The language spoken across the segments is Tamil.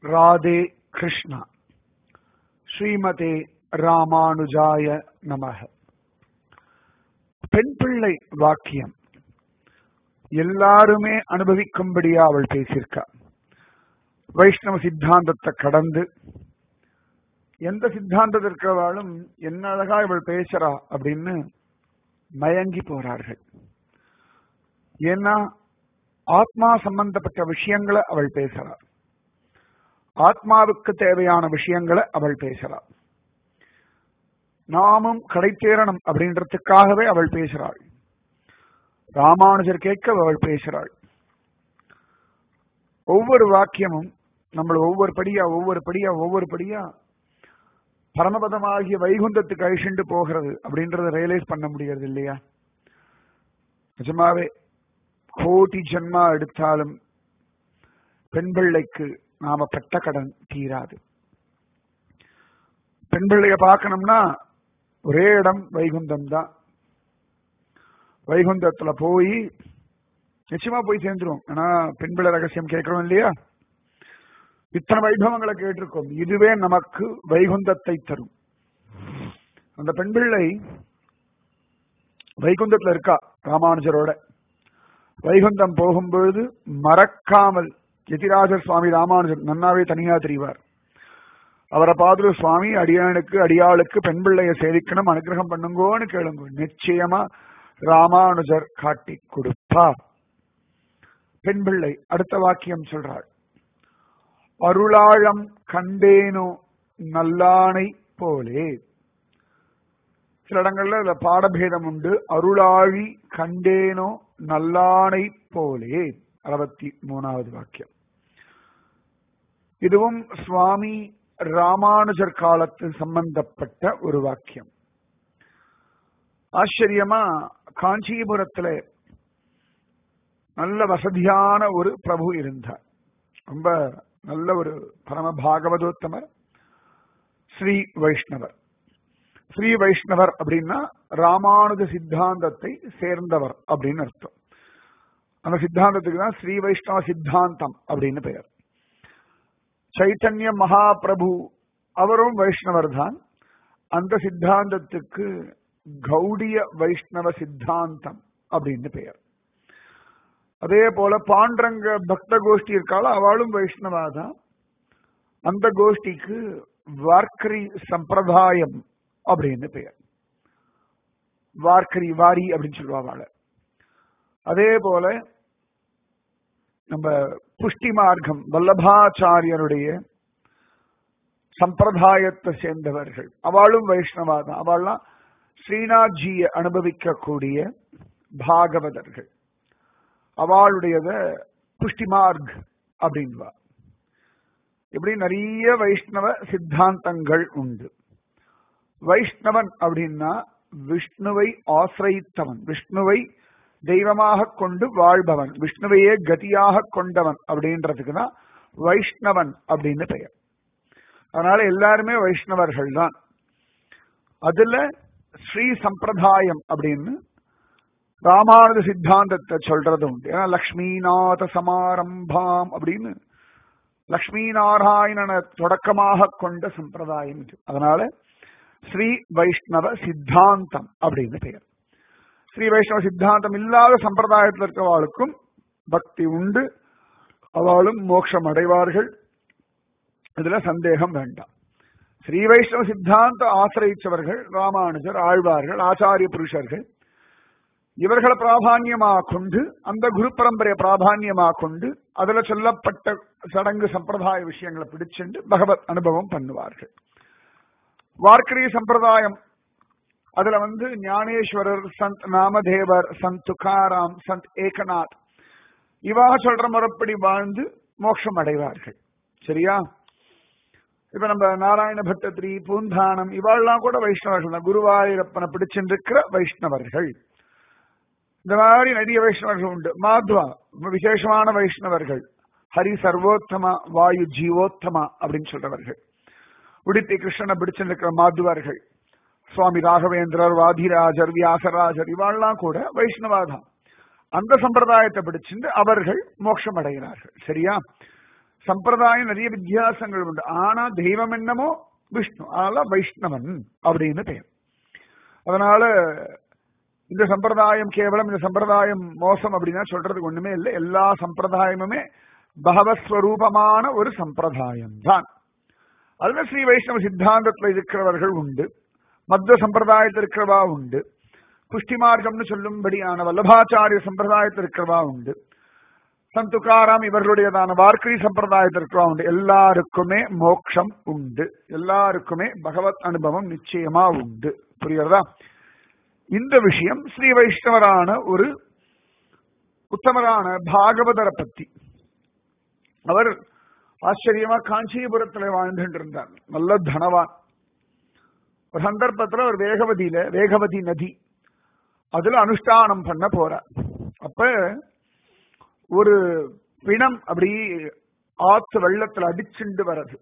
ராதே கிருஷ்ணா ஸ்ரீமதே ராமானுஜாய நமக பெண் பிள்ளை வாக்கியம் எல்லாருமே அனுபவிக்கும்படியா அவள் பேசியிருக்கா வைஷ்ணவ சித்தாந்தத்தை கடந்து எந்த சித்தாந்தத்தில் இருக்கிறவாளும் என்ன அழகா இவள் பேசுறா அப்படின்னு மயங்கி போறார்கள் ஏன்னா ஆத்மா சம்பந்தப்பட்ட விஷயங்களை அவள் பேசுறாள் ஆத்மாவுக்கு தேவையான விஷயங்களை அவள் பேசுறாள் நாமும் கடைத்தேரணும் அப்படின்றதுக்காகவே அவள் பேசுறாள் ராமானுஜர் கேட்க அவள் பேசுறாள் ஒவ்வொரு வாக்கியமும் நம்மள ஒவ்வொரு படியா ஒவ்வொரு படியா ஒவ்வொரு படியா பரமபதமாகிய வைகுந்தத்துக்கு அழிச்சுண்டு போகிறது அப்படின்றத ரியலைஸ் பண்ண முடிகிறது இல்லையா நிஜமாவே கோடி ஜென்மா எடுத்தாலும் பெண் பிள்ளைக்கு நாம பட்ட கடன் தீராது பெண் பிள்ளைய பார்க்கணும்னா ஒரே இடம் வைகுந்தம் தான் வைகுந்தத்துல போய் நிச்சயமா போய் சேர்ந்துரும் ஏன்னா பெண் பிள்ளை ரகசியம் கேட்கிறோம் இல்லையா இத்தனை வைபவங்களை கேட்டிருக்கோம் இதுவே நமக்கு வைகுந்தத்தை தரும் அந்த பெண் பிள்ளை வைகுந்தத்துல இருக்கா ராமானுஜரோட வைகுந்தம் போகும்பொழுது மறக்காமல் எதிராஜர் சுவாமி ராமானுஜர் நன்னாவே தனியா தெரிவார் அவரை பார்த்துட்டு சுவாமி அடியானுக்கு அடியாளுக்கு பெண் பிள்ளைய சேவிக்கணும் அனுகிரகம் பண்ணுங்கோன்னு கேளுங்க நிச்சயமா ராமானுஜர் காட்டி கொடுப்பார் பெண் பிள்ளை அடுத்த வாக்கியம் சொல்றாள் அருளாழம் கண்டேனோ நல்லானை போலே சில இடங்கள்ல இதுல பாடபேதம் உண்டு அருளாழி கண்டேனோ நல்லானை போலே அறுபத்தி மூணாவது வாக்கியம் இதுவும் சுவாமி ராமானுஜர் காலத்து சம்பந்தப்பட்ட ஒரு வாக்கியம் ஆச்சரியமா காஞ்சிபுரத்துல நல்ல வசதியான ஒரு பிரபு இருந்தார் ரொம்ப நல்ல ஒரு பரம பாகவதோத்தமர் ஸ்ரீ வைஷ்ணவர் ஸ்ரீ வைஷ்ணவர் அப்படின்னா ராமானுஜ சித்தாந்தத்தை சேர்ந்தவர் அப்படின்னு அர்த்தம் அந்த சித்தாந்தத்துக்கு தான் ஸ்ரீ வைஷ்ணவ சித்தாந்தம் அப்படின்னு பெயர் சைத்தன்ய மகாபிரபு அவரும் வைஷ்ணவர் தான் அந்த சித்தாந்தத்துக்கு கௌடிய வைஷ்ணவ சித்தாந்தம் அப்படின்னு பெயர் அதே போல பாண்டரங்க பக்த கோஷ்டி இருக்காளோ அவளும் வைஷ்ணவா தான் அந்த கோஷ்டிக்கு வார்க்கரி சம்பிரதாயம் அப்படின்னு பெயர் வார்க்கரி வாரி அப்படின்னு சொல்லுவாங்க அதே போல நம்ம புஷ்டி மார்க்கம் வல்லபாச்சாரியருடைய சம்பிரதாயத்தை சேர்ந்தவர்கள் அவளும் வைஷ்ணவா தான் அவள்லாம் ஸ்ரீநாத்ஜியை அனுபவிக்கக்கூடிய பாகவதர்கள் அவளுடையத புஷ்டிமார்க் அப்படின்வா இப்படி நிறைய வைஷ்ணவ சித்தாந்தங்கள் உண்டு வைஷ்ணவன் அப்படின்னா விஷ்ணுவை ஆசிரித்தவன் விஷ்ணுவை தெய்வமாக கொண்டு வாழ்பவன் விஷ்ணுவையே கதியாக கொண்டவன் அப்படின்றதுக்கு தான் வைஷ்ணவன் அப்படின்னு பெயர் அதனால எல்லாருமே வைஷ்ணவர்கள் தான் அதுல ஸ்ரீ சம்பிரதாயம் அப்படின்னு ராமானுஜ சித்தாந்தத்தை சொல்றது உண்டு ஏன்னா லக்ஷ்மிநாத சமாரம்பாம் அப்படின்னு லக்ஷ்மி நாராயணனை தொடக்கமாக கொண்ட சம்பிரதாயம் இது அதனால ஸ்ரீ வைஷ்ணவ சித்தாந்தம் அப்படின்னு பெயர் ஸ்ரீ வைஷ்ணவ சித்தாந்தம் இல்லாத சம்பிரதாயத்தில் இருக்கிறவாளுக்கும் பக்தி உண்டு அவளும் மோட்சம் அடைவார்கள் இதுல சந்தேகம் வேண்டாம் ஸ்ரீ வைஷ்ணவ சித்தாந்த ஆசிரியச்சவர்கள் ராமானுஜர் ஆழ்வார்கள் ஆச்சாரிய புருஷர்கள் இவர்களை பிராதான்யமாக கொண்டு அந்த குரு பரம்பரையை பிராதான்யமாக கொண்டு அதுல சொல்லப்பட்ட சடங்கு சம்பிரதாய விஷயங்களை பிடிச்சுண்டு பகவத் அனுபவம் பண்ணுவார்கள் வார்க்கரிய சம்பிரதாயம் அதுல வந்து ஞானேஸ்வரர் சந்த் நாமதேவர் சந்த் துகாராம் சந்த் ஏகநாத் இவா சொல்ற முறைப்படி வாழ்ந்து மோட்சம் அடைவார்கள் சரியா இப்ப நம்ம நாராயண பட்டத்ரி பூந்தானம் இவாள்லாம் கூட வைஷ்ணவர்கள் தான் குருவாயூரப்பனை பிடிச்சிருக்கிற வைஷ்ணவர்கள் இந்த மாதிரி நிறைய வைஷ்ணவர்கள் உண்டு மாத்வா விசேஷமான வைஷ்ணவர்கள் ஹரி சர்வோத்தமா வாயு ஜீவோத்தமா அப்படின்னு சொல்றவர்கள் உடுத்தி கிருஷ்ணனை பிடிச்சிருக்கிற மாதுவர்கள் சுவாமி ராகவேந்திரர் வாதிராஜர் வியாசராஜர் இவாள்லாம் கூட வைஷ்ணவாதான் அந்த சம்பிரதாயத்தை பிடிச்சிருந்து அவர்கள் மோட்சம் அடைகிறார்கள் சரியா சம்பிரதாயம் நிறைய வித்தியாசங்கள் உண்டு ஆனா தெய்வம் என்னமோ விஷ்ணு அதனால வைஷ்ணவன் அப்படின்னு பெயர் அதனால இந்த சம்பிரதாயம் கேவலம் இந்த சம்பிரதாயம் மோசம் அப்படின்னா சொல்றதுக்கு ஒண்ணுமே இல்லை எல்லா சம்பிரதாயமுமே பகவஸ்வரூபமான ஒரு சம்பிரதாயம் தான் அதுல ஸ்ரீ வைஷ்ணவ சித்தாந்தத்துல இருக்கிறவர்கள் உண்டு மத்த சம்பிரதாயத்தில் இருக்கிறவா உண்டு புஷ்டி மார்க்கம்னு சொல்லும்படியான வல்லபாச்சாரிய சம்பிரதாயத்தில் இருக்கிறவா உண்டு சந்துக்காராம் இவர்களுடையதான வார்க்கரி சம்பிரதாயத்தில் இருக்கிறவா உண்டு எல்லாருக்குமே மோட்சம் உண்டு எல்லாருக்குமே பகவத் அனுபவம் நிச்சயமா உண்டு புரியுறதா இந்த விஷயம் ஸ்ரீ வைஷ்ணவரான ஒரு உத்தமரான பாகவதரை பத்தி அவர் ஆச்சரியமா காஞ்சிபுரத்துல வாழ்ந்துட்டு இருந்தார் நல்ல தனவான் ஒரு சந்தர்ப்பத்துல ஒரு வேகவதியில வேகவதி நதி அதுல அனுஷ்டானம் பண்ண போறார் அப்ப ஒரு பிணம் அப்படி ஆத்து வெள்ளத்துல அடிச்சுண்டு வர்றது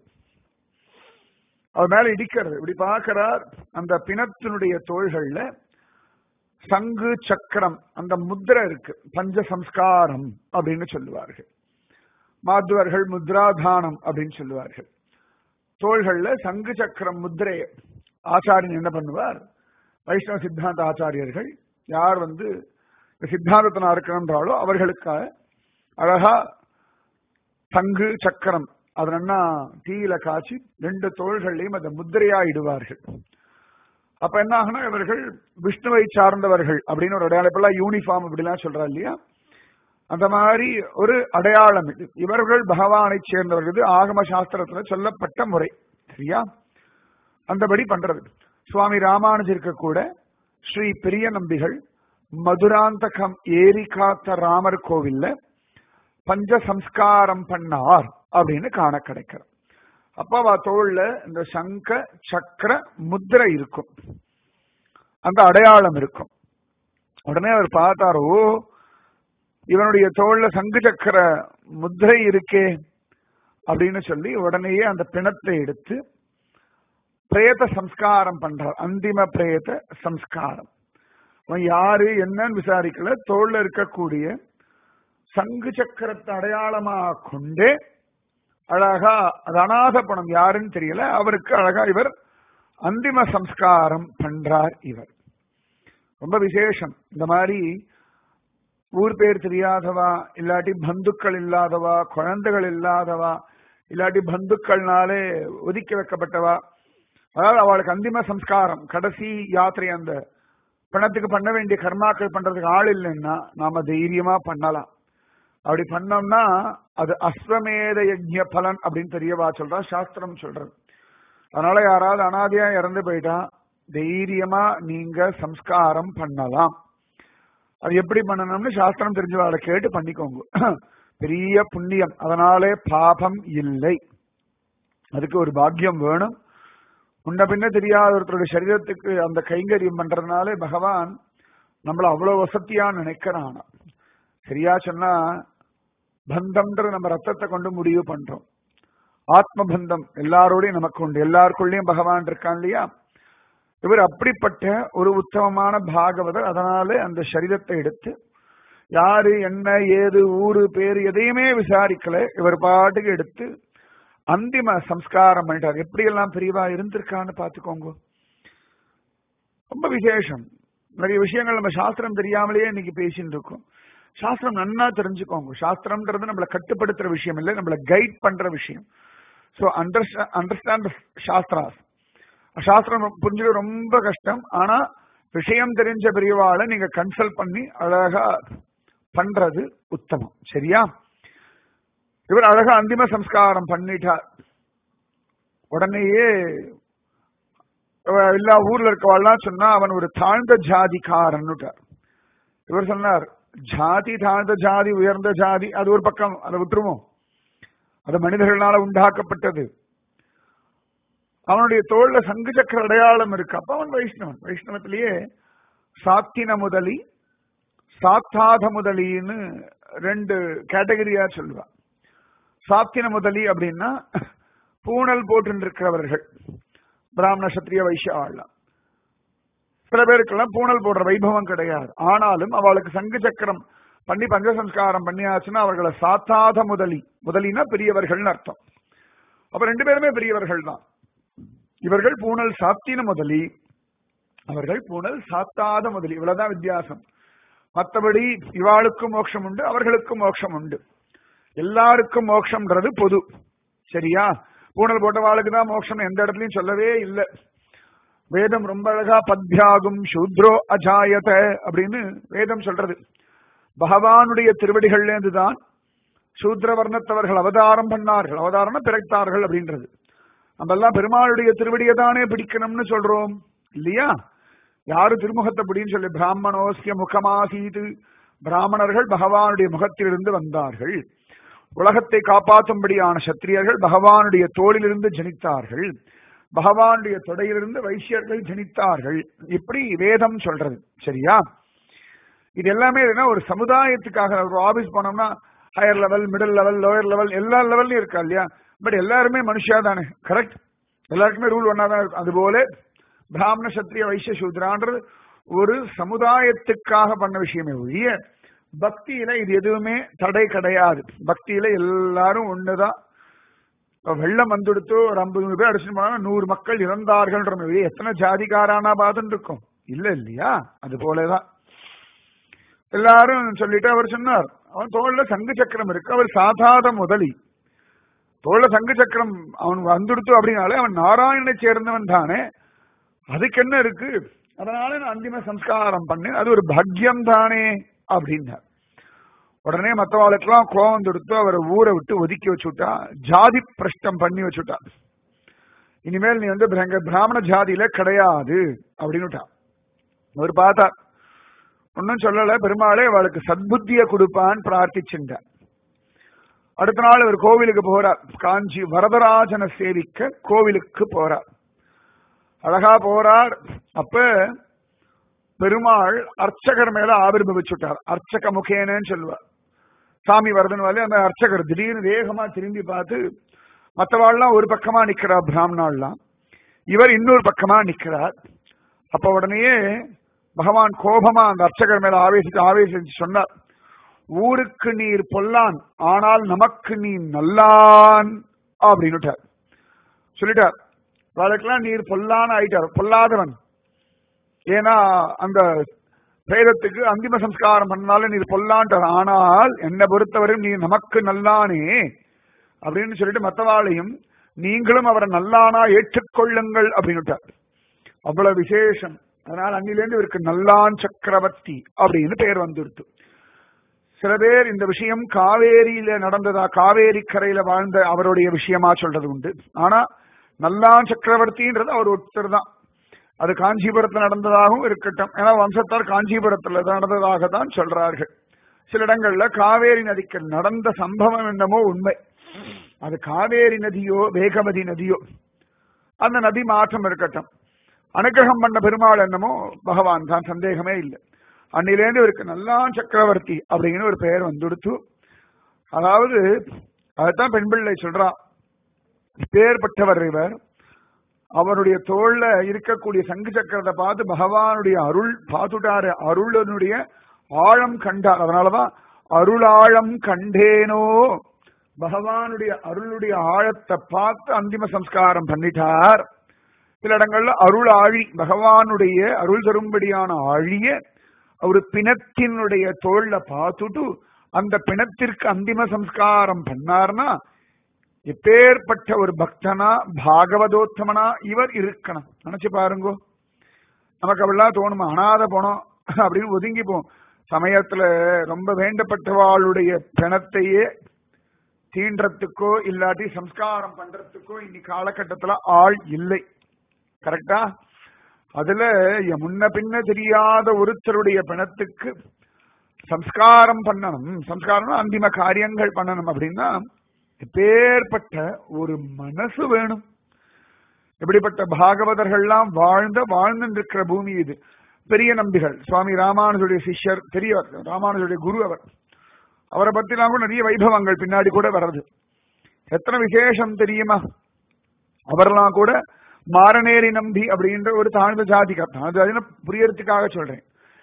அவர் மேல இடிக்கிறது இப்படி பார்க்கிறார் அந்த பிணத்தினுடைய தோள்கள்ல சங்கு சக்கரம் அந்த முத்திரை இருக்கு பஞ்ச சம்ஸ்காரம் அப்படின்னு சொல்லுவார்கள் மாத்துவர்கள் முத்ராதானம் அப்படின்னு சொல்லுவார்கள் தோள்கள்ல சங்கு சக்கரம் முத்திரைய ஆச்சாரியன் என்ன பண்ணுவார் வைஷ்ணவ சித்தாந்த ஆச்சாரியர்கள் யார் வந்து சித்தாந்தத்தினா இருக்கணுன்றாலோ அவர்களுக்காக அழகா சங்கு சக்கரம் அதனா தீயில காய்ச்சி ரெண்டு தோள்கள்லையும் அதை முத்திரையா இடுவார்கள் அப்ப என்ன ஆகுனா இவர்கள் விஷ்ணுவை சார்ந்தவர்கள் அப்படின்னு ஒரு அடையாளம் இப்பெல்லாம் யூனிஃபார்ம் அப்படிலாம் சொல்றா இல்லையா அந்த மாதிரி ஒரு அடையாளம் இது இவர்கள் பகவானை சேர்ந்தவர்கள் இது ஆகம சாஸ்திரத்துல சொல்லப்பட்ட முறை சரியா அந்தபடி பண்றது சுவாமி ராமானுஜருக்கு கூட ஸ்ரீ பெரிய நம்பிகள் மதுராந்தகம் ஏரி காத்த ராமர் கோவில்ல பஞ்ச சம்ஸ்காரம் பண்ணார் அப்படின்னு காண கிடைக்கிறது அப்ப அவ தோல்ல இந்த சங்க சக்கர முத்திரை இருக்கும் அந்த அடையாளம் இருக்கும் உடனே அவர் பார்த்தார் ஓ இவனுடைய தோல்ல சங்கு சக்கர முத்திரை இருக்கே அப்படின்னு சொல்லி உடனேயே அந்த பிணத்தை எடுத்து பிரேத சம்ஸ்காரம் பண்றார் அந்திம பிரேத சம்ஸ்காரம் அவன் யாரு என்னன்னு விசாரிக்கல தோல்ல இருக்கக்கூடிய சங்கு சக்கரத்தை அடையாளமா கொண்டே அழகா அது அநாத பணம் யாருன்னு தெரியல அவருக்கு அழகா இவர் அந்திம சம்ஸ்காரம் பண்றார் இவர் ரொம்ப விசேஷம் இந்த மாதிரி ஊர் பேர் தெரியாதவா இல்லாட்டி பந்துக்கள் இல்லாதவா குழந்தைகள் இல்லாதவா இல்லாட்டி பந்துக்கள்னாலே ஒதுக்கி வைக்கப்பட்டவா அதாவது அவளுக்கு அந்திம சம்ஸ்காரம் கடைசி யாத்திரை அந்த பிணத்துக்கு பண்ண வேண்டிய கர்மாக்கள் பண்றதுக்கு ஆள் இல்லைன்னா நாம தைரியமா பண்ணலாம் அப்படி பண்ணோம்னா அது அஸ்வமேத யஜ்ய பலன் அப்படின்னு தெரியவா சொல்றா சாஸ்திரம் சொல்றது அதனால யாராவது அனாதையா இறந்து போயிட்டா தைரியமா நீங்க சம்ஸ்காரம் பண்ணலாம் அது எப்படி பண்ணணும்னு சாஸ்திரம் தெரிஞ்சவாளை கேட்டு பண்ணிக்கோங்க பெரிய புண்ணியம் அதனாலே பாபம் இல்லை அதுக்கு ஒரு பாக்கியம் வேணும் முன்ன பின்ன தெரியாத ஒருத்தருடைய சரீரத்துக்கு அந்த கைங்கரியம் பண்றதுனாலே பகவான் நம்மள அவ்வளவு வசதியா நினைக்கிறான் சரியா சொன்னா பந்தம்ன்ற நம்ம ரத்தத்தை கொண்டு முடிவு பண்றோம் ஆத்ம பந்தம் எல்லாரோடையும் நமக்கு உண்டு எல்லாருக்குள்ளேயும் பகவான் இருக்கான் இல்லையா இவர் அப்படிப்பட்ட ஒரு உத்தமமான பாகவதர் அதனால அந்த சரீரத்தை எடுத்து யாரு என்ன ஏது ஊரு பேரு எதையுமே விசாரிக்கல இவர் பாட்டுக்கு எடுத்து அந்திம சம்ஸ்காரம் பண்ணிட்டார் எப்படி எல்லாம் பிரிவா இருந்திருக்கான்னு பாத்துக்கோங்க ரொம்ப விசேஷம் நிறைய விஷயங்கள் நம்ம சாஸ்திரம் தெரியாமலேயே இன்னைக்கு பேசிட்டு இருக்கோம் சாஸ்திரம் நன்னா தெரிஞ்சுக்கோங்க சாஸ்திரம்ன்றது நம்மளை கட்டுப்படுத்துற விஷயம் இல்லை நம்மளை கைட் பண்ற விஷயம் ஸோ அண்டர்ஸ்டாண்ட் சாஸ்திராஸ் சாஸ்திரம் புரிஞ்சுக்க ரொம்ப கஷ்டம் ஆனா விஷயம் தெரிஞ்ச பெரியவாளை நீங்க கன்சல்ட் பண்ணி அழகா பண்றது உத்தமம் சரியா இவர் அழகா அந்திம சம்ஸ்காரம் பண்ணிட்டார் உடனேயே எல்லா ஊர்ல இருக்கவாள்லாம் சொன்னா அவன் ஒரு தாழ்ந்த ஜாதிக்காரன்னுட்டார் இவர் சொன்னார் ஜாதி தாழ்ந்த ஜாதி உயர்ந்த ஜாதி அது ஒரு பக்கம் அதை விட்டுருவோம் அது மனிதர்களால உண்டாக்கப்பட்டது அவனுடைய தோல்ல சங்கு சக்கர அடையாளம் இருக்கு அப்ப அவன் வைஷ்ணவன் வைஷ்ணவத்திலேயே சாத்தின முதலி சாத்தாத முதலின்னு ரெண்டு கேட்டகரியா சொல்லுவான் சாத்தின முதலி அப்படின்னா பூணல் போட்டு இருக்கிறவர்கள் பிராமண சத்திரிய வைஷ்ய ஆள்லாம் சில பேருக்கெல்லாம் பூணல் போடுற வைபவம் கிடையாது ஆனாலும் அவளுக்கு சங்கு சக்கரம் பண்ணி பஞ்சசம்ஸ்காரம் பண்ணியாச்சுன்னா அவர்களை சாத்தாத முதலி முதலினா பெரியவர்கள்னு அர்த்தம் அப்ப ரெண்டு பேருமே பெரியவர்கள் தான் இவர்கள் பூனல் சாத்தின முதலி அவர்கள் பூனல் சாத்தாத முதலி இவ்வளவுதான் வித்தியாசம் மற்றபடி இவாளுக்கும் மோட்சம் உண்டு அவர்களுக்கும் மோட்சம் உண்டு எல்லாருக்கும் மோட்சம்ன்றது பொது சரியா பூனல் போட்டவாளுக்கு தான் மோட்சம் எந்த இடத்துலயும் சொல்லவே இல்லை வேதம் ரொம்ப அழகா பத்யாகும் சூத்ரோ அஜாயத அப்படின்னு வேதம் சொல்றது பகவானுடைய திருவடிகள்ல இருந்து தான் சூத்ர வர்ணத்தவர்கள் அவதாரம் பண்ணார்கள் அவதாரம் பிறத்தார்கள் அப்படின்றது நம்ம எல்லாம் பெருமாளுடைய திருவடியை தானே பிடிக்கணும்னு சொல்றோம் இல்லையா யாரு திருமுகத்தை பிடின்னு சொல்லி பிராமணோசிய முகமாசீது பிராமணர்கள் பகவானுடைய முகத்திலிருந்து வந்தார்கள் உலகத்தை காப்பாற்றும்படியான சத்திரியர்கள் பகவானுடைய தோளிலிருந்து ஜனித்தார்கள் பகவானுடைய தொடையிலிருந்து வைசியர்கள் ஜனித்தார்கள் இப்படி வேதம் சொல்றது சரியா இது எல்லாமே என்ன ஒரு சமுதாயத்துக்காக ஒரு ஆபீஸ் போனோம்னா higher level middle level lower level எல்லா லெவல்லையும் இருக்கா இல்லையா பட் எல்லாருமே மனுஷா தானே கரெக்ட் எல்லாருக்குமே ரூல் ஒன்னா தான் இருக்கும் அதுபோல பிராமண சத்திரிய வைசிய சூத்ரான்றது ஒரு சமுதாயத்துக்காக பண்ண விஷயமே ஒழிய பக்தியில இது எதுவுமே தடை கிடையாது பக்தியில எல்லாரும் ஒண்ணுதான் வெள்ளம் வந்துடுத்து ஒரு ஐம்பது நூறு பேர் அடிச்சுட்டு போனா நூறு மக்கள் இறந்தார்கள்ன்ற மாதிரி எத்தனை ஜாதிகாரானா பாதுன்னு இருக்கும் இல்ல இல்லையா அது போலதான் எல்லாரும் சொல்லிட்டு அவர் சொன்னார் அவன் தோல்ல சங்கு சக்கரம் இருக்கு அவர் சாதாத முதலி தோல்ல சங்கு சக்கரம் அவன் வந்துடுத்து அப்படின்னாலே அவன் நாராயணனை சேர்ந்தவன் தானே அதுக்கு என்ன இருக்கு அதனால நான் அந்திம சம்ஸ்காரம் பண்ணேன் அது ஒரு பாக்கியம் தானே அப்படின்னார் உடனே மற்றவாளுக்கெல்லாம் கோபம் தொடுத்து அவரை ஊரை விட்டு ஒதுக்கி வச்சுட்டா ஜாதி பிரஷ்டம் பண்ணி வச்சுட்டா இனிமேல் நீ வந்து பிராமண ஜாதியில கிடையாது அப்படின்னு அவர் பார்த்தார் ஒன்னும் சொல்லல பெருமாளே அவளுக்கு சத்புத்திய கொடுப்பான்னு பிரார்த்திச்சுட்டார் அடுத்த நாள் அவர் கோவிலுக்கு போறார் காஞ்சி வரதராஜனை சேவிக்க கோவிலுக்கு போறார் அழகா போறார் அப்ப பெருமாள் அர்ச்சகர் மேல ஆவிர்வவிச்சுட்டார் அர்ச்சக முகேனன்னு சொல்லுவார் சாமி வரதுனாலே அந்த அர்ச்சகர் திடீர்னு வேகமா திரும்பி பார்த்து மற்றவாள்லாம் ஒரு பக்கமா நிக்கிறா பிராமணாள்லாம் இவர் இன்னொரு பக்கமா நிக்கிறார் அப்ப உடனேயே பகவான் கோபமா அந்த அர்ச்சகர் மேல ஆவேசித்து ஆவேசித்து சொன்னார் ஊருக்கு நீர் பொல்லான் ஆனால் நமக்கு நீ நல்லான் அப்படின்னு சொல்லிட்டார் వాళ్ళకెல்லாம் நீர் பொல்லான ஆயிட்டார் பொல்லாதவன் ஏன்னா அந்த பிரேதத்துக்கு அந்திம சம்ஸ்காரம் பண்ணால நீர் பொல்லான்ட்டார் ஆனால் என்னை பொறுத்தவரையும் நீ நமக்கு நல்லானே அப்படின்னு சொல்லிட்டு மற்றவாளையும் நீங்களும் அவரை நல்லானா ஏற்றுக்கொள்ளுங்கள் அப்படின்னுட்டார் அவ்வளவு விசேஷம் அதனால அன்னிலேருந்து இவருக்கு நல்லான் சக்கரவர்த்தி அப்படின்னு பெயர் வந்துடுத்து சில பேர் இந்த விஷயம் காவேரியில நடந்ததா காவேரி கரையில வாழ்ந்த அவருடைய விஷயமா சொல்றது உண்டு ஆனா நல்லான் சக்கரவர்த்தின்றது அவர் ஒருத்தர் தான் அது காஞ்சிபுரத்தில் நடந்ததாகவும் இருக்கட்டும் ஏன்னா வம்சத்தார் காஞ்சிபுரத்தில் நடந்ததாக தான் சொல்றார்கள் சில இடங்கள்ல காவேரி நதிக்கு நடந்த சம்பவம் என்னமோ உண்மை அது காவேரி நதியோ வேகவதி நதியோ அந்த நதி மாற்றம் இருக்கட்டும் அனுகிரகம் பண்ண பெருமாள் என்னமோ பகவான் தான் சந்தேகமே இல்லை அன்னிலேருந்து இவருக்கு நல்லான் சக்கரவர்த்தி அப்படிங்கிற ஒரு பெயர் வந்துடுத்து அதாவது அதுதான் பெண் பிள்ளை சொல்றா பேர்பட்டவர் இவர் அவருடைய தோல்ல இருக்கக்கூடிய சங்கு சக்கரத்தை பார்த்து பகவானுடைய அருள் பார்த்துட்டாரு அருளனுடைய ஆழம் கண்டார் அதனாலதான் அருளாழம் கண்டேனோ பகவானுடைய அருளுடைய ஆழத்தை பார்த்து அந்திம சம்ஸ்காரம் பண்ணிட்டார் சில இடங்கள்ல அருள் ஆழி பகவானுடைய அருள் தரும்படியான ஆழிய ஒரு பிணத்தினுடைய தோல்ல பார்த்துட்டு அந்த பிணத்திற்கு அந்திம சம்ஸ்காரம் பண்ணார்னா எப்பேற்பட்ட ஒரு பக்தனா பாகவதோத்தமனா இவர் இருக்கணும் நினைச்சு பாருங்கோ நமக்கு அப்படிலாம் தோணுமா அனாத போனோம் அப்படின்னு ஒதுங்கி போம் சமயத்துல ரொம்ப வேண்டப்பட்டவாளுடைய பிணத்தையே தீன்றதுக்கோ இல்லாட்டி சம்ஸ்காரம் பண்றதுக்கோ இன்னைக்கு காலகட்டத்துல ஆள் இல்லை கரெக்டா அதுல முன்ன பின்ன தெரியாத ஒருத்தருடைய பிணத்துக்கு சம்ஸ்காரம் பண்ணணும் சம்ஸ்காரம் அந்திம காரியங்கள் பண்ணணும் அப்படின்னா எப்பேற்பட்ட ஒரு மனசு வேணும் எப்படிப்பட்ட பாகவதர்கள்லாம் வாழ்ந்த வாழ்ந்து இருக்கிற பூமி இது பெரிய நம்பிகள் சுவாமி ராமானுஜுடைய சிஷ்யர் பெரியவர் ராமானுஜுடைய குரு அவர் அவரை பத்திலாம் கூட நிறைய வைபவங்கள் பின்னாடி கூட வர்றது எத்தனை விசேஷம் தெரியுமா அவரெல்லாம் கூட மாரநேரி நம்பி அப்படின்ற ஒரு தாழ்ந்த ஜாதிக்கார் தாழ்ந்த ஜாதினா புரியறதுக்காக சொல்றேன்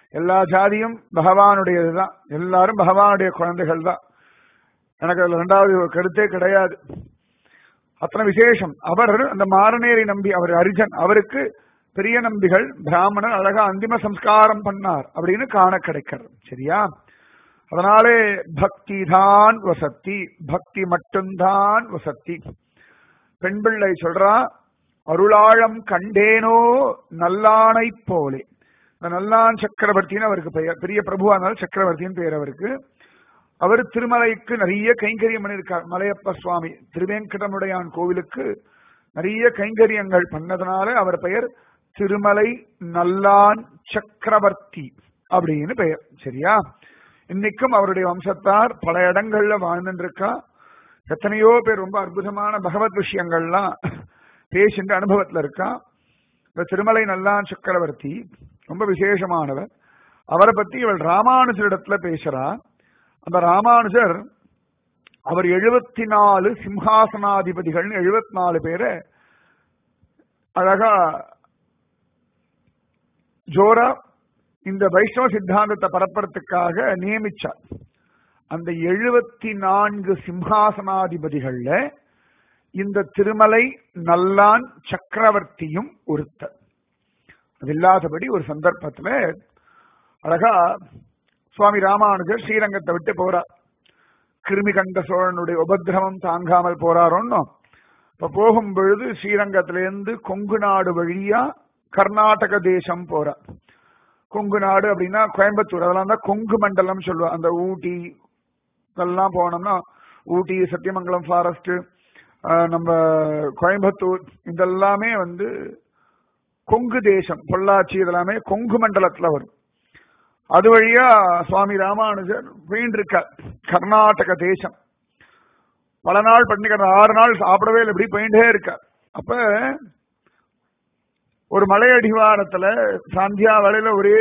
எல்லா ஜாதியும் பகவானுடையதுதான் எல்லாரும் பகவானுடைய குழந்தைகள் தான் எனக்கு அதுல ரெண்டாவது ஒரு கருத்தே கிடையாது அத்தனை விசேஷம் அவர் அந்த மாரநேரை நம்பி அவர் அரிஜன் அவருக்கு பெரிய நம்பிகள் பிராமணன் அழகா அந்திம சம்ஸ்காரம் பண்ணார் அப்படின்னு காண கிடைக்கிறது சரியா அதனாலே பக்தி தான் வசத்தி பக்தி மட்டும்தான் வசத்தி பெண் பிள்ளை சொல்றா அருளாழம் கண்டேனோ நல்லானை போலே இந்த நல்லான் சக்கரவர்த்தின்னு அவருக்கு பெயர் பெரிய பிரபுவானால் சக்கரவர்த்தின்னு பெயர் அவருக்கு அவர் திருமலைக்கு நிறைய கைங்கரியம் பண்ணியிருக்கார் மலையப்ப சுவாமி திருவேங்கடமுடையான் கோவிலுக்கு நிறைய கைங்கரியங்கள் பண்ணதுனால அவர் பெயர் திருமலை நல்லான் சக்கரவர்த்தி அப்படின்னு பெயர் சரியா இன்னைக்கும் அவருடைய வம்சத்தார் பல இடங்கள்ல வாழ்ந்துருக்கா எத்தனையோ பேர் ரொம்ப அற்புதமான பகவத் விஷயங்கள்லாம் பேசின்ற அனுபவத்துல இருக்கா இந்த திருமலை நல்லான் சக்கரவர்த்தி ரொம்ப விசேஷமானவர் அவரை பத்தி இவள் ராமானுஜரிடத்துல பேசுறா அந்த ராமானுஜர் அவர் எழுபத்தி நாலு சிம்ஹாசனாதிபதிகள் எழுபத்தி நாலு பேரை அழகா ஜோரா இந்த வைஷ்ணவ சித்தாந்தத்தை பரப்புறதுக்காக நியமிச்சார் அந்த எழுபத்தி நான்கு சிம்ஹாசனாதிபதிகள்ல இந்த திருமலை நல்லான் சக்கரவர்த்தியும் ஒருத்தர் அது இல்லாதபடி ஒரு சந்தர்ப்பத்துல அழகா சுவாமி ராமானுஜர் ஸ்ரீரங்கத்தை விட்டு போறார் கிருமி கண்ட சோழனுடைய உபதிரவம் தாங்காமல் போறாரோன்னு இப்ப போகும் பொழுது ஸ்ரீரங்கத்திலிருந்து கொங்கு நாடு வழியா கர்நாடக தேசம் போறார் கொங்கு நாடு அப்படின்னா கோயம்புத்தூர் அதெல்லாம் தான் கொங்கு மண்டலம் சொல்லுவா அந்த ஊட்டி இதெல்லாம் போனோம்னா ஊட்டி சத்தியமங்கலம் ஃபாரஸ்ட் நம்ம கோயம்புத்தூர் இதெல்லாமே வந்து கொங்கு தேசம் பொள்ளாச்சி இதெல்லாமே கொங்கு மண்டலத்துல வரும் அது வழியா சுவாமி ராமானுஜர் போயின்றிருக்கார் கர்நாடக தேசம் பல நாள் பண்ணிக்கிற ஆறு நாள் சாப்பிடவே இல்லை இப்படி போயிட்டே இருக்கார் அப்ப ஒரு மலை அடிவாரத்துல சாந்தியா வேலையில ஒரே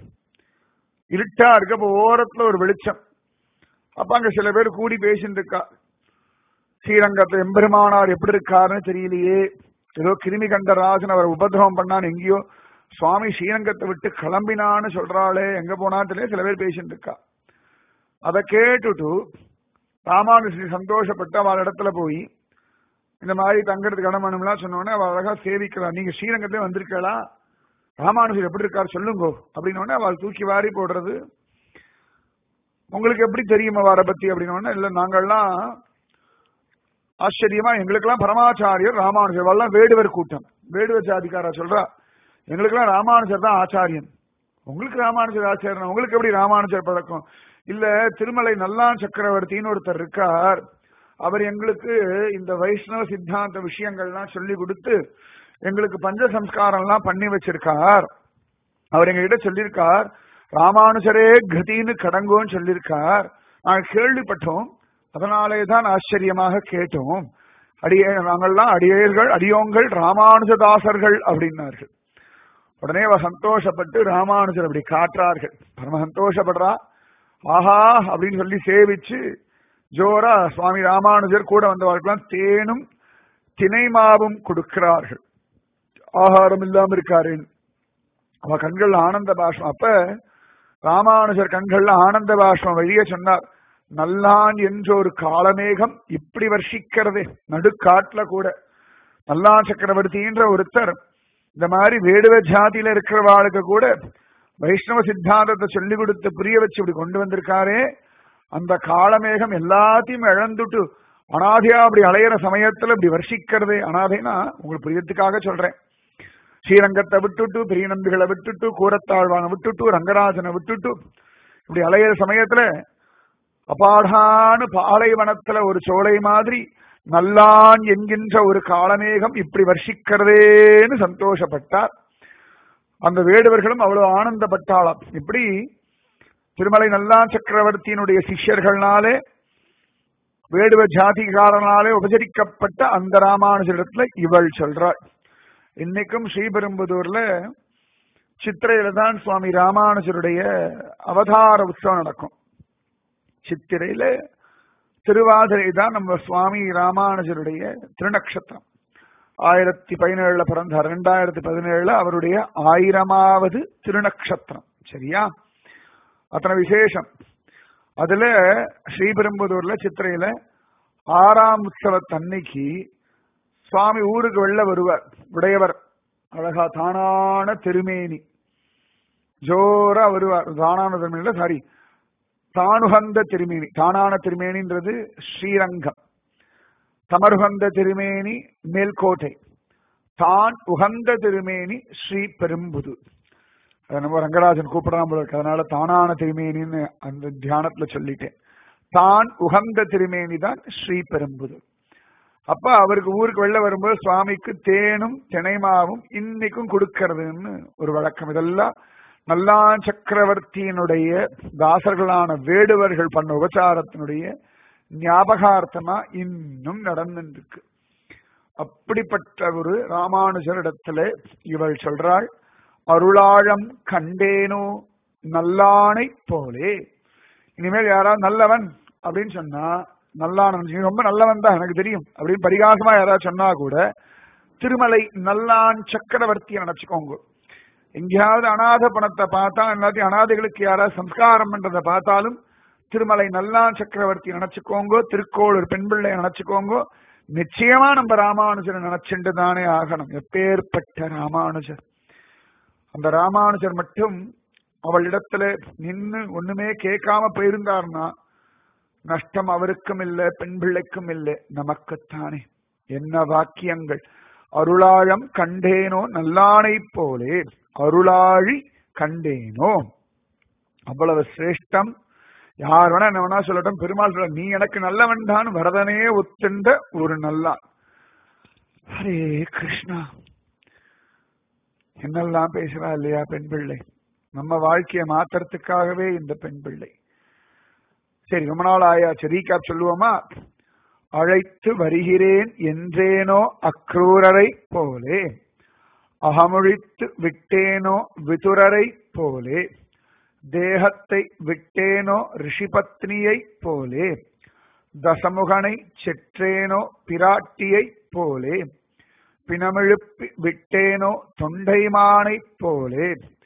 இருட்டா இருக்கு அப்ப ஓரத்துல ஒரு வெளிச்சம் அப்ப அங்க சில பேர் கூடி பேசிட்டு இருக்கா ஸ்ரீரங்கத்துல எம்பெருமானார் எப்படி இருக்காருன்னு தெரியலையே ஏதோ கிருமி கண்ட ராஜன் அவர் உபதிரவம் பண்ணான்னு எங்கேயோ சுவாமி ஸ்ரீரங்கத்தை விட்டு கிளம்பினான்னு சொல்றாளே எங்க போனாத்திலே சில பேர் பேசிட்டு இருக்கா அதை கேட்டுட்டு ராமானுஜி சந்தோஷப்பட்டு அவள் இடத்துல போய் இந்த மாதிரி தங்கறதுக்கு இடம் வேணும்லாம் சொன்னோடனே அவள் அழகா சேவிக்கிறா நீங்க ஸ்ரீரங்கத்திலே வந்திருக்கலா ராமானுஜர் எப்படி இருக்கார் சொல்லுங்கோ அப்படின்னு அவள் தூக்கி வாரி போடுறது உங்களுக்கு எப்படி தெரியும் அவரை பத்தி அப்படின்னு இல்ல நாங்கள்லாம் ஆச்சரியமா எங்களுக்கெல்லாம் பரமாச்சாரியர் ராமானுஜர் எல்லாம் வேடுவர் கூட்டம் வேடுவர் ஜாதிக்காரா சொல்றா எங்களுக்கெல்லாம் ராமானுஜர் தான் ஆச்சாரியன் உங்களுக்கு ராமானுஜர் ஆச்சாரியன் உங்களுக்கு எப்படி ராமானுஜர் பழக்கம் இல்ல திருமலை நல்லான் சக்கரவர்த்தின்னு ஒருத்தர் இருக்கார் அவர் எங்களுக்கு இந்த வைஷ்ணவ சித்தாந்த விஷயங்கள்லாம் சொல்லி கொடுத்து எங்களுக்கு பஞ்ச சம்ஸ்காரம் எல்லாம் பண்ணி வச்சிருக்கார் அவர் எங்க கிட்ட சொல்லியிருக்கார் ராமானுஜரே கதின்னு கடங்கோன்னு சொல்லியிருக்கார் நாங்கள் கேள்விப்பட்டோம் அதனாலே தான் ஆச்சரியமாக கேட்டோம் அடியே நாங்கள்லாம் அடியேர்கள் அடியோங்கள் ராமானுஜதாசர்கள் அப்படின்னார்கள் உடனே அவ சந்தோஷப்பட்டு ராமானுஜர் அப்படி காட்டுறார்கள் பரம சந்தோஷப்படுறா ஆஹா அப்படின்னு சொல்லி சேவிச்சு ஜோரா சுவாமி ராமானுஜர் கூட வந்தவர்களுக்கெல்லாம் தேனும் தினை மாவும் கொடுக்கிறார்கள் ஆகாரம் இல்லாம இருக்காரேன் அவ கண்கள் ஆனந்த பாஷ்பம் அப்ப ராமானுஜர் கண்கள்ல ஆனந்த பாஷ்பம் வழிய சொன்னார் நல்லான் என்ற ஒரு காலமேகம் இப்படி வர்ஷிக்கிறதே நடுக்காட்டுல கூட நல்லான் சக்கரவர்த்தின்ற ஒருத்தர் இந்த மாதிரி வேடுவ ஜாதியில இருக்கிறவாளுக்கு கூட வைஷ்ணவ சித்தாந்தத்தை சொல்லி கொடுத்து புரிய வச்சு இப்படி கொண்டு வந்திருக்காரே அந்த காலமேகம் எல்லாத்தையும் இழந்துட்டு அனாதையா அப்படி அலையிற சமயத்துல இப்படி வர்ஷிக்கிறதே அனாதைனா உங்களுக்கு புரியத்துக்காக சொல்றேன் ஸ்ரீரங்கத்தை விட்டுட்டு பெரிய நம்பிகளை விட்டுட்டு கூரத்தாழ்வானை விட்டுட்டு ரங்கராஜனை விட்டுட்டு இப்படி அலையிற சமயத்துல அபாடான பாலைவனத்துல ஒரு சோலை மாதிரி நல்லான் என்கின்ற ஒரு காலமேகம் இப்படி வர்ஷிக்கிறதேன்னு சந்தோஷப்பட்டார் அந்த வேடுவர்களும் அவ்வளவு ஆனந்தப்பட்டாளாம் இப்படி திருமலை நல்லான் சக்கரவர்த்தியினுடைய சிஷ்யர்கள்னாலே வேடுவ ஜாதிகாரனாலே உபசரிக்கப்பட்ட அந்த ராமானுஜரிடத்துல இவள் சொல்றாள் இன்னைக்கும் ஸ்ரீபெரும்புதூர்ல சித்திரையில தான் சுவாமி ராமானுஜருடைய அவதார உற்சவம் நடக்கும் சித்திரையில திருவாதிரை தான் நம்ம சுவாமி ராமானுஜருடைய திருநக்ஷத்திரம் ஆயிரத்தி பதினேழுல பிறந்தார் ரெண்டாயிரத்தி பதினேழுல அவருடைய ஆயிரமாவது திருநக்ஷத்திரம் சரியா அத்தனை விசேஷம் அதுல ஸ்ரீபெரும்புதூர்ல சித்திரையில ஆறாம் உற்சவத்தன்னைக்கு சுவாமி ஊருக்கு வெளில வருவார் உடையவர் அழகா தானான திருமேனி ஜோரா வருவார் தானான திருமேனில சாரி தானுகந்த திருமேனி தானான திருமேனின்றது ஸ்ரீரங்கம் தமருகந்த திருமேனி மேல்கோட்டை தான் உகந்த திருமேனி ஸ்ரீ பெரும்புது அதை நம்ம ரங்கராஜன் கூப்பிடாம போல இருக்கு அதனால தானான திருமேனின்னு அந்த தியானத்துல சொல்லிட்டேன் தான் உகந்த திருமேனி தான் ஸ்ரீ பெரும்புது அப்ப அவருக்கு ஊருக்கு வெளில வரும்போது சுவாமிக்கு தேனும் தினைமாவும் இன்னைக்கும் கொடுக்கறதுன்னு ஒரு வழக்கம் இதெல்லாம் நல்லான் சக்கரவர்த்தியினுடைய தாசர்களான வேடுவர்கள் பண்ண உபச்சாரத்தினுடைய ஞாபகார்த்தமா இன்னும் நடந்துருக்கு அப்படிப்பட்ட ஒரு ராமானுஜரிடத்துல இவள் சொல்றாள் அருளாழம் கண்டேனோ நல்லானை போலே இனிமேல் யாராவது நல்லவன் அப்படின்னு சொன்னா நல்லானவன் நீ ரொம்ப நல்லவன் தான் எனக்கு தெரியும் அப்படின்னு பரிகாசமா யாராவது சொன்னா கூட திருமலை நல்லான் சக்கரவர்த்தியை நினைச்சுக்கோங்க எங்கேயாவது அநாத பணத்தை பார்த்தா எல்லாத்தையும் அநாதைகளுக்கு யாராவது சம்ஸ்காரம் பண்றதை பார்த்தாலும் திருமலை நல்லான் சக்கரவர்த்தி நினைச்சுக்கோங்க திருக்கோளூர் பெண் பிள்ளை நினைச்சுக்கோங்க நிச்சயமா நம்ம ராமானுஜரை நினைச்சுட்டு தானே ஆகணும் எப்பேற்பட்ட ராமானுஜர் அந்த ராமானுஜர் மட்டும் அவளிடத்துல நின்னு ஒண்ணுமே கேட்காம போயிருந்தார்னா நஷ்டம் அவருக்கும் இல்லை பெண் பிள்ளைக்கும் இல்லை நமக்குத்தானே என்ன வாக்கியங்கள் அருளாழம் கண்டேனோ நல்லானை போலே அருளாழி கண்டேனோ அவ்வளவு சிரேஷ்டம் யார் வேணா என்ன வேணா சொல்லட்டும் பெருமாள் சொல்ல நீ எனக்கு நல்லவன் தான் வரதனே ஒத்துண்ட ஒரு நல்லான் ஹரே கிருஷ்ணா என்னெல்லாம் பேசுறா இல்லையா பெண் பிள்ளை நம்ம வாழ்க்கையை மாத்துறதுக்காகவே இந்த பெண் பிள்ளை சரி ரொம்ப நாள் ஆயாச்சு ரீகாப் சொல்லுவோமா அழைத்து வருகிறேன் என்றேனோ அக்ரூரரை போலே அகமொழித்து விட்டேனோ விதுரரை போலே தேகத்தை விட்டேனோ ரிஷிபத்னியை போலே தசமுகனை செற்றேனோ பிராட்டியை போலே பிணமிழுப்பி விட்டேனோ தொண்டைமானைப் போலே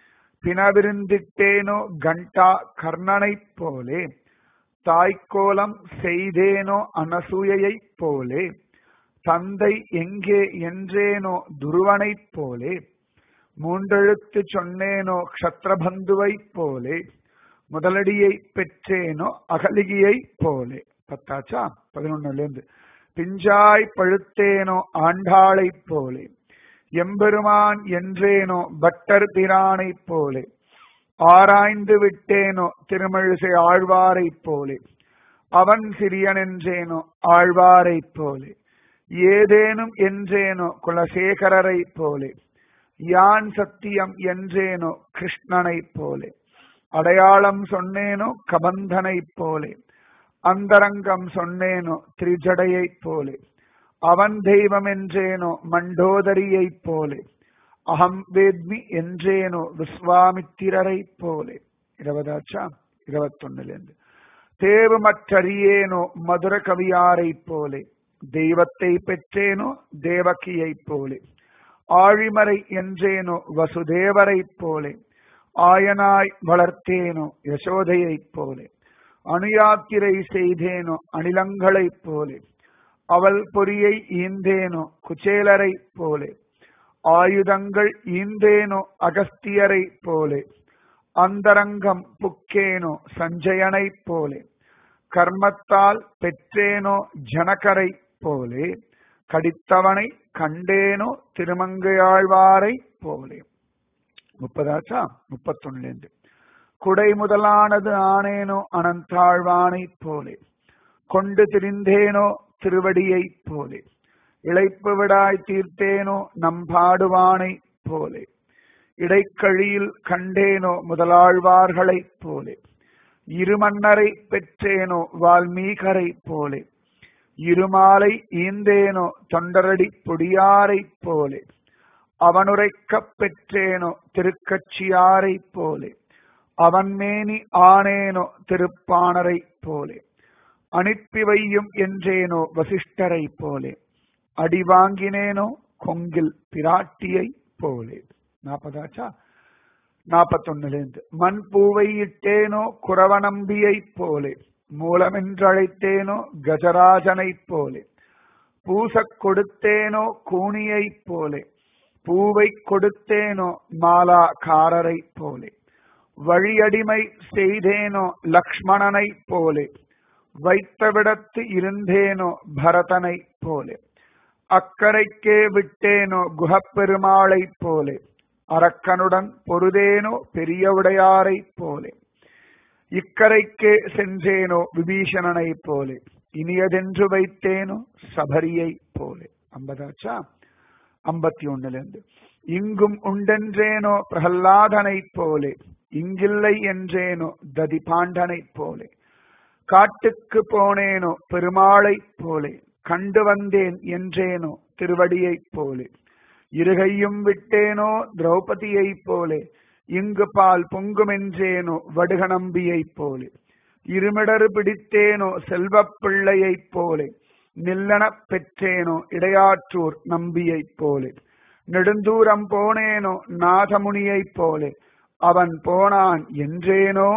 பிணவிருந்திட்டேனோ கண்டா கர்ணனைப் போலே தாய்க்கோலம் செய்தேனோ அனசூயைப் போலே தந்தை எங்கே என்றேனோ துருவனைப் போலே மூன்றெழுத்து சொன்னேனோ க்ஷத்ரபந்துவைப் போலே முதலடியை பெற்றேனோ அகலிகையைப் போலே பத்தாச்சா பதினொன்னுல இருந்து பிஞ்சாய் பழுத்தேனோ ஆண்டாளைப் போலே எம்பெருமான் என்றேனோ பட்டர் பிரானைப் போலே ஆராய்ந்து விட்டேனோ திருமழிசை ஆழ்வாரைப் போலே அவன் சிறியன் என்றேனோ ஆழ்வாரைப் போலே ஏதேனும் என்றேனோ குலசேகரரைப் போலே யான் சத்தியம் என்றேனோ கிருஷ்ணனைப் போலே அடையாளம் சொன்னேனோ கபந்தனைப் போலே அந்தரங்கம் சொன்னேனோ திரிஜடையைப் போலே அவன் தெய்வம் என்றேனோ மண்டோதரியைப் போலே அகம் வேத்மி என்றேனோ விஸ்வாமித்திரரைப் போலே இருபதாச்சா இருபத்தொன்னுலேருந்து தேவமற்றறியேனோ மதுர கவியாரைப் போலே தெய்வத்தை பெற்றேனோ தேவகியைப் போலே ஆழிமறை என்றேனோ வசுதேவரைப் போலே ஆயனாய் வளர்த்தேனோ யசோதையைப் போலே அணுயாத்திரை செய்தேனோ அணிலங்களைப் போலே அவள் பொறியை ஈந்தேனோ குச்சேலரைப் போலே ஆயுதங்கள் ஈந்தேனோ அகஸ்தியரைப் போலே அந்தரங்கம் புக்கேனோ சஞ்சயனைப் போலே கர்மத்தால் பெற்றேனோ ஜனகரை போலே கடித்தவனை கண்டேனோ திருமங்கையாழ்வாரை போலே முப்பதாச்சா முப்பத்தொன்னுலேருந்து குடை முதலானது ஆனேனோ அனந்தாழ்வானைப் போலே கொண்டு திரிந்தேனோ திருவடியைப் போலே இழைப்பு விடாய் தீர்த்தேனோ நம்பாடுவானை போலே இடைக்கழியில் கண்டேனோ முதலாழ்வார்களைப் போலே இருமன்னரை பெற்றேனோ வால்மீகரை போலே இருமாலை ஈந்தேனோ தொண்டரடி பொடியாரைப் போலே அவனுரைக்கப் பெற்றேனோ திருக்கட்சியாரைப் போலே அவன் மேனி ஆனேனோ திருப்பாணரைப் போலே அனுப்பி வையும் என்றேனோ வசிஷ்டரைப் போலே அடி வாங்கினேனோ கொங்கில் பிராட்டியை போலே நாற்பதாச்சா நாற்பத்தொன்னுலேருந்து மண் பூவை இட்டேனோ குறவநம்பியைப் போலே மூலமென்றழைத்தேனோ கஜராஜனைப் போலே பூசக் கொடுத்தேனோ கூனியைப் போலே பூவை கொடுத்தேனோ மாலாக்காரரைப் போலே வழியடிமை செய்தேனோ லக்ஷ்மணனைப் போலே வைத்தவிடத்து இருந்தேனோ பரதனைப் போலே அக்கரைக்கே விட்டேனோ குஹப்பெருமாளைப் போலே அரக்கனுடன் பொருதேனோ பெரியவுடையாரைப் போலே இக்கரைக்கே சென்றேனோ விபீஷணனைப் போலே இனியதென்று வைத்தேனோ சபரியைப் போலே ஐம்பதாச்சா ஐம்பத்தி ஒண்ணுல இருந்து இங்கும் உண்டென்றேனோ பிரகல்லாதனைப் போலே இங்கில்லை என்றேனோ ததி பாண்டனைப் போலே காட்டுக்கு போனேனோ பெருமாளைப் போலே கண்டு வந்தேன் என்றேனோ திருவடியைப் போலே இருகையும் விட்டேனோ திரௌபதியைப் போலே இங்கு பால் பொங்குமென்றேனோ வடுகநம்பியைப் போலே இருமிடறு பிடித்தேனோ செல்வப் பிள்ளையைப் போலே நில்லனப் பெற்றேனோ இடையாற்றூர் நம்பியைப் போலே நெடுந்தூரம் போனேனோ நாதமுனியைப் போலே அவன் போனான் என்றேனோ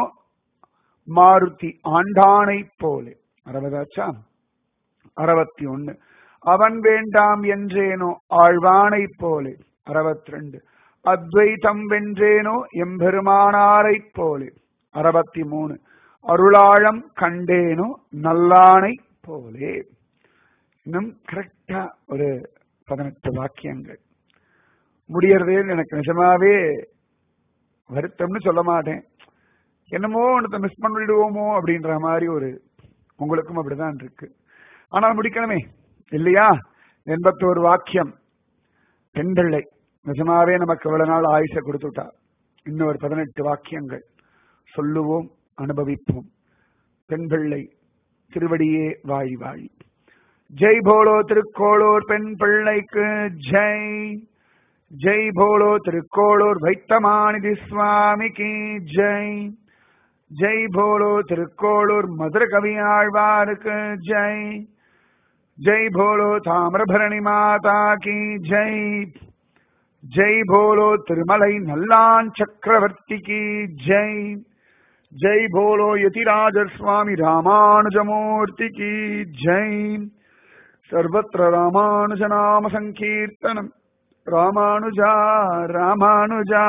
மாருதி ஆண்டானைப் போலே அறுபதாச்சா அறுபத்தி ஒன்னு அவன் வேண்டாம் என்றேனோ ஆழ்வானைப் போலே அறுபத்தி ரெண்டு அத்வைதம் வென்றேனோ எம்பெருமானாரைப் போலே அறுபத்தி மூணு அருளாழம் கண்டேனோ நல்லானை போலே இன்னும் கரெக்டா ஒரு பதினெட்டு வாக்கியங்கள் முடியறதே எனக்கு நிஜமாவே வருத்தம்னு சொல்ல மாட்டேன் என்னமோ ஒன்றத்தை மிஸ் பண்ணிடுவோமோ அப்படின்ற மாதிரி ஒரு உங்களுக்கும் அப்படிதான் இருக்கு ஆனால் முடிக்கணுமே இல்லையா எண்பத்தோரு வாக்கியம் பெண் பிள்ளை நிஜமாவே நமக்கு இவ்வளவு நாள் ஆயுச கொடுத்துட்டா இன்னொரு பதினெட்டு வாக்கியங்கள் சொல்லுவோம் அனுபவிப்போம் பெண் பிள்ளை திருவடியே வாழி வாழி ஜெய் போலோ திருக்கோளூர் பெண் பிள்ளைக்கு ஜெய் ஜெய் போலோ திருக்கோளூர் வைத்தமானிதி சுவாமிக்கு ஜெய் ஜெய் போலோ திருக்கோளூர் மதுர கவியாழ்வாருக்கு ஜெய் ஜெய் போலோ தாமிரபரணி மாதா கி ஜெய் ஜெய் போலோ திருமலை நல்லான் சக்கரவர்த்தி கி ஜெய் ஜெய் போலோ யதிராஜர் சுவாமி ராமானுஜமூர்த்தி கி ஜெய் सर्वत्र रामानुजनाम सङ्कीर्तनम् रामानुजा रामानुजा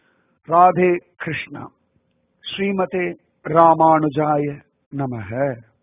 राधे कृष्ण श्रीमते रामानुजाय नमः